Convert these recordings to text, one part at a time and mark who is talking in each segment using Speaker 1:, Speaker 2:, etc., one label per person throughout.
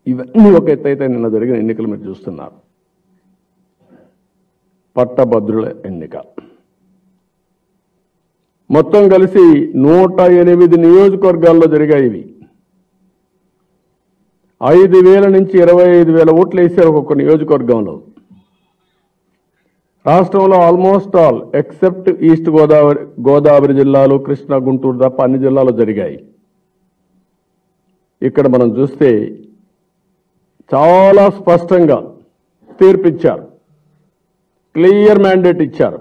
Speaker 1: ఇవన్నీ ఒక ఎత్తు అయితే నిన్న జరిగిన ఎన్నికలు మీరు చూస్తున్నారు పట్టభద్రుల ఎన్నిక మొత్తం కలిసి నూట ఎనిమిది నియోజకవర్గాల్లో జరిగాయి ఇవి ఐదు వేల నుంచి ఇరవై ఐదు వేల ఓట్లు వేసారు ఒక్కొక్క నియోజకవర్గంలో రాష్ట్రంలో almost all except east Godavari Godavari జిల్లాలు కృష్ణా గుంటూరు తప్ప అన్ని జిల్లాలు జరిగాయి ఇక్కడ మనం చూస్తే చాలా స్పష్టంగా తీర్పిచ్చారు క్లియర్ మ్యాండేట్ ఇచ్చారు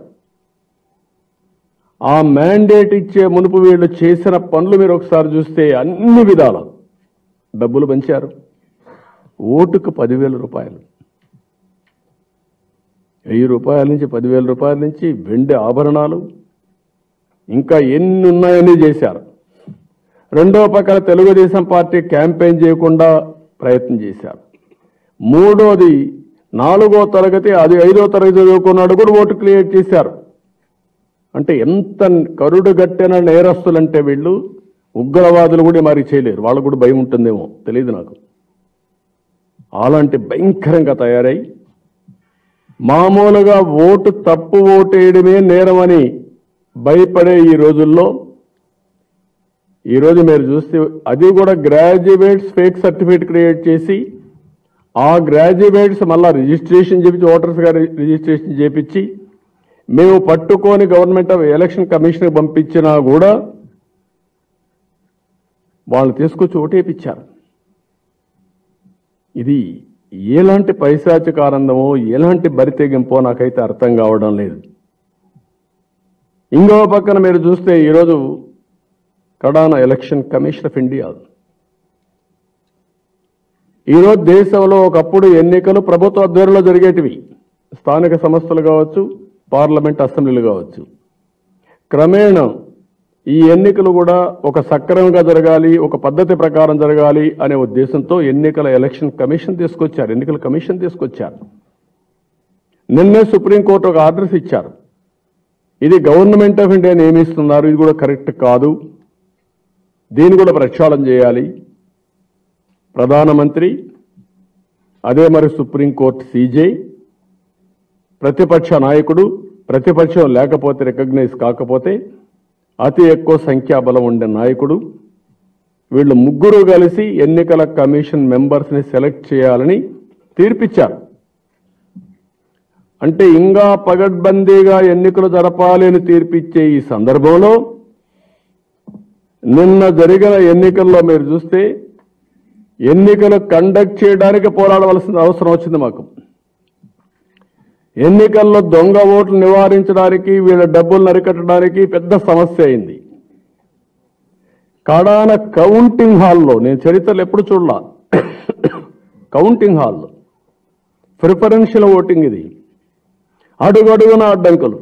Speaker 1: ఆ మ్యాండేట్ ఇచ్చే మునుపు వీళ్ళు చేసిన పనులు మీరు ఒకసారి చూస్తే అన్ని విధాల డబ్బులు పంచారు ఓటుకు పదివేల రూపాయలు వెయ్యి రూపాయల నుంచి పదివేల రూపాయల నుంచి వెండి ఆభరణాలు ఇంకా ఎన్ని ఉన్నాయని చేశారు రెండో పక్కన తెలుగుదేశం పార్టీ క్యాంపెయిన్ చేయకుండా ప్రయత్నం చేశారు మూడోది నాలుగో తరగతి అది ఐదో తరగతి చదువుకున్నాడు కూడా ఓటు క్రియేట్ చేశారు అంటే ఎంత కరుడు గట్టిన నేరస్తులంటే వీళ్ళు ఉగ్రవాదులు కూడా మరి చేయలేరు వాళ్ళకు కూడా భయం ఉంటుందేమో తెలియదు నాకు అలాంటి భయంకరంగా తయారై మామూలుగా ఓటు తప్పు ఓటు వేయడమే నేరమని భయపడే ఈ రోజుల్లో ఈరోజు మీరు చూస్తే అది కూడా గ్రాడ్యుయేట్స్ ఫేక్ సర్టిఫికేట్ క్రియేట్ చేసి ఆ గ్రాడ్యుయేట్స్ మళ్ళా రిజిస్ట్రేషన్ చేపించి ఓటర్స్ గారు రిజిస్ట్రేషన్ చేపించి మేము పట్టుకొని గవర్నమెంట్ ఆఫ్ ఎలక్షన్ కమిషన్ పంపించినా కూడా వాళ్ళు తీసుకొచ్చి ఓటేపించారు ఇది ఎలాంటి పైశాచిక ఆనందమో ఎలాంటి బరితెగింపో నాకైతే అర్థం కావడం లేదు ఇంకో పక్కన మీరు చూస్తే ఈరోజు కడాన ఎలక్షన్ కమిషన్ ఆఫ్ ఇండియా ఈరోజు దేశంలో ఒకప్పుడు ఎన్నికలు ప్రభుత్వ ఆధ్వర్యంలో జరిగేటివి స్థానిక సంస్థలు కావచ్చు పార్లమెంట్ అసెంబ్లీలు కావచ్చు క్రమేణా ఈ ఎన్నికలు కూడా ఒక సక్రమంగా జరగాలి ఒక పద్ధతి ప్రకారం జరగాలి అనే ఉద్దేశంతో ఎన్నికల ఎలక్షన్ కమిషన్ తీసుకొచ్చారు ఎన్నికల కమిషన్ తీసుకొచ్చారు నిన్నే సుప్రీంకోర్టు ఒక ఆర్డర్స్ ఇచ్చారు ఇది గవర్నమెంట్ ఆఫ్ ఇండియా నియమిస్తున్నారు ఇది కూడా కరెక్ట్ కాదు దీన్ని కూడా ప్రక్షాళన చేయాలి ప్రధానమంత్రి అదే మరి సుప్రీంకోర్టు సీజే ప్రతిపక్ష నాయకుడు ప్రతిపక్షం లేకపోతే రికగ్నైజ్ కాకపోతే అతి ఎక్కువ సంఖ్యాబలం ఉండే నాయకుడు వీళ్ళు ముగ్గురు కలిసి ఎన్నికల కమిషన్ మెంబర్స్ ని సెలెక్ట్ చేయాలని తీర్పిచ్చారు అంటే ఇంకా పగడ్బందీగా ఎన్నికలు జరపాలి అని తీర్పిచ్చే ఈ సందర్భంలో నిన్న జరిగిన ఎన్నికల్లో మీరు చూస్తే ఎన్నికలు కండక్ట్ చేయడానికి పోరాడవలసిన అవసరం వచ్చింది మాకు ఎన్నికల్లో దొంగ ఓట్లు నివారించడానికి వీళ్ళ డబ్బులు నరికట్టడానికి పెద్ద సమస్య అయింది కడాన కౌంటింగ్ హాల్లో నేను చరిత్రలో ఎప్పుడు చూడలా కౌంటింగ్ హాల్లో ప్రిఫరెన్షియల్ ఓటింగ్ ఇది అడుగడుగున అడ్డంకులు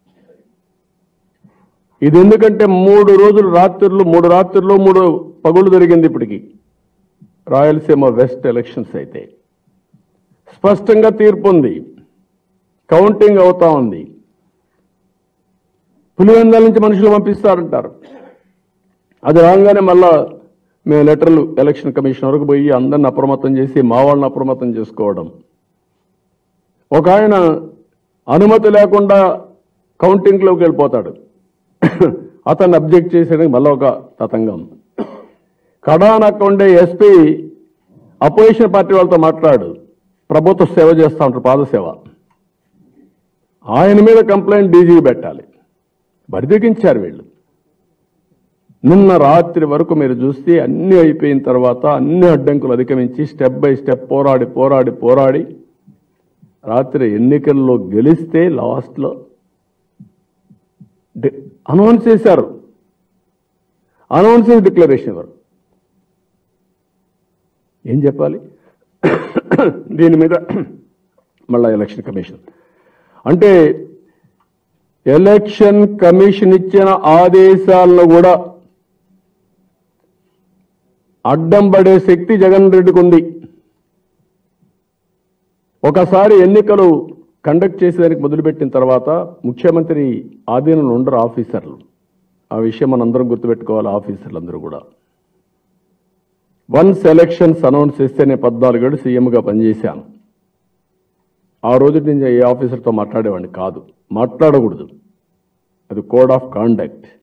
Speaker 1: ఇది ఎందుకంటే మూడు రోజులు రాత్రులు మూడు రాత్రులు మూడు పగులు జరిగింది ఇప్పటికి రాయలసీమ వెస్ట్ ఎలక్షన్స్ అయితే స్పష్టంగా తీర్పు ఉంది కౌంటింగ్ అవుతా ఉంది పులివెందాల నుంచి మనుషులు పంపిస్తారంటారు అది రాగానే మళ్ళా మేము లెటర్లు ఎలక్షన్ కమిషన్ వరకు పోయి అందరిని అప్రమత్తం చేసి మా వాళ్ళని అప్రమత్తం చేసుకోవడం ఒక ఆయన అనుమతి లేకుండా కౌంటింగ్లోకి వెళ్ళిపోతాడు అతన్ని అబ్జెక్ట్ చేసేందుకు మళ్ళీ ఒక తతంగం కడానక్క ఉండే ఎస్పీ అపోజిషన్ పార్టీ వాళ్ళతో మాట్లాడు ప్రభుత్వ సేవ చేస్తా ఉంటారు పాదసేవ ఆయన మీద కంప్లైంట్ డీజీకి పెట్టాలి బరిదెగించారు వీళ్ళు నిన్న రాత్రి వరకు మీరు చూస్తే అన్ని అయిపోయిన తర్వాత అన్ని అడ్డంకులు అధిగమించి స్టెప్ బై స్టెప్ పోరాడి పోరాడి పోరాడి రాత్రి ఎన్నికల్లో గెలిస్తే లాస్ట్లో అనౌన్స్ చేశారు అనౌన్స్ చేసి డిక్లరేషన్ ఇవ్వరు ఏం చెప్పాలి దీని మీద మళ్ళా ఎలక్షన్ కమిషన్ అంటే ఎలక్షన్ కమిషన్ ఇచ్చిన ఆదేశాలను కూడా అడ్డం పడే శక్తి జగన్ రెడ్డికి ఉంది ఒకసారి ఎన్నికలు కండక్ట్ చేసేదానికి మొదలుపెట్టిన తర్వాత ముఖ్యమంత్రి ఆధీనంలో ఉండరు ఆఫీసర్లు ఆ విషయం మనందరం గుర్తుపెట్టుకోవాలి ఆఫీసర్లు అందరూ కూడా వన్స్ ఎలక్షన్స్ అనౌన్స్ చేస్తే నేను పద్నాలుగేళ్ళు సీఎంగా పనిచేశాను ఆ రోజు నేను ఏ ఆఫీసర్తో మాట్లాడేవాడిని కాదు మాట్లాడకూడదు అది కోడ్ ఆఫ్ కాండక్ట్